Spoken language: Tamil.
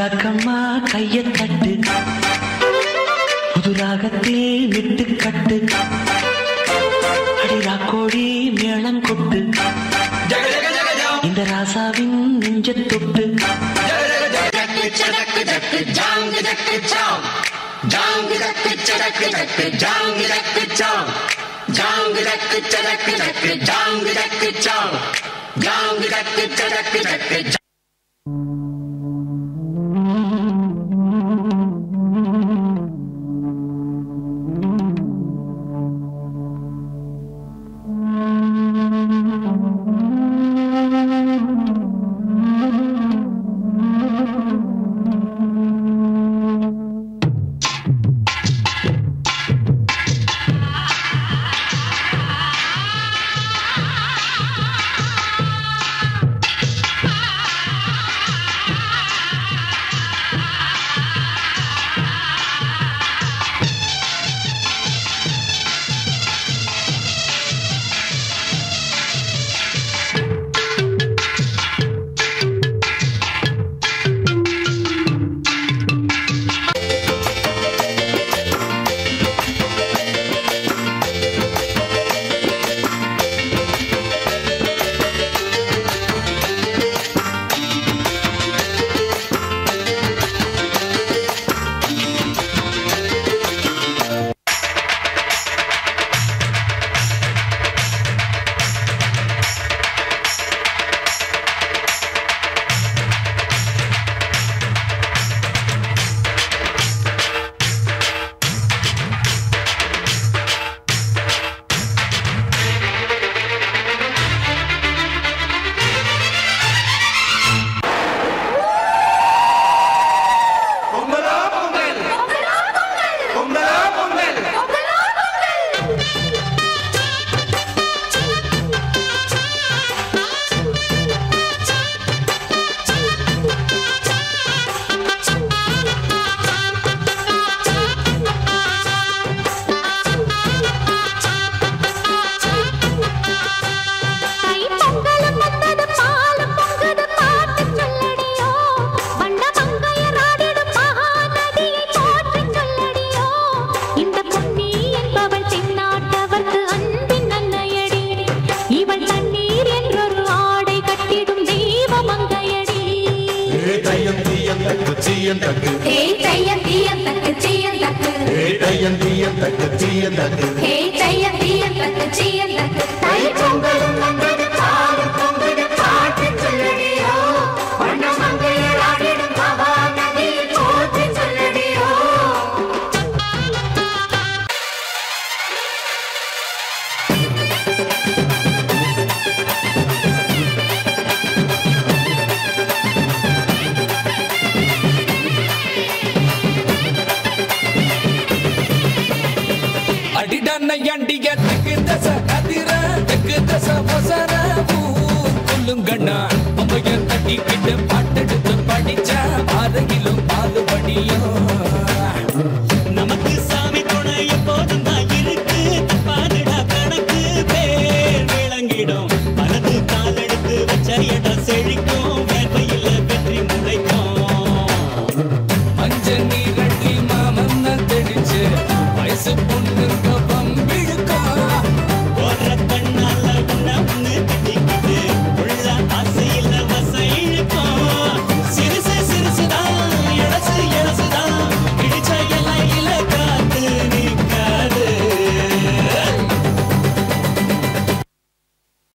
ராக்கம்மா கைய தட்டு புது ராகத்தில் விட்டு கட்டு அடி ராக்கோடி மேளம் கொட்டு இந்த ராசாவின் நெஞ்ச தொட்டு தை பொங்கலும் வந்தது பாலும் பொங்குது பாட்டு சொல்லடியோ வண்ண மங்கையராடிடும் மகாநதியை போற்றி சொல்லடியோ இந்த பொன்னி என்பவள் தென்னாட்டவர்க்கு அன்பின் அன்னையடி இவள் தண்ணீர் என்றொரு ஆடை கட்டிடும் தெய்வ மங்கையடி தையம் தீயம் தக்கு தீயம் தக்கு ஹே தையம் தீயம் தக்கு தீயம் தக்கு தையம் தீயம் தக்கு தீயம் தக்கு ஹே தையம் தீயம் தக்கு தீயம் தக்கு தை பொங்கலும் வந்தது பாலும் பொங்குது பாட்டு சொல்லடியோ வண்ண மங்கையராடிடும் மகாநதியை போற்றி சொல்லடியோ அடிடான அண்டிய தெக்கு தச கதிர தெக்கு தச வசர ஊர் கொல்லுங்கண்ணா அம்மைய தட்டிக்கிட்டு பாட்டெடுத்து படிச்ச அருகிலும் பாலுபடியும் நமக்கு சாமி துணை எப்போதும் தான் இருக்கு தப்பாதுடா கணக்கு பேர் விளங்கிடும் வலது கால் எடுத்து வச்ச இடம்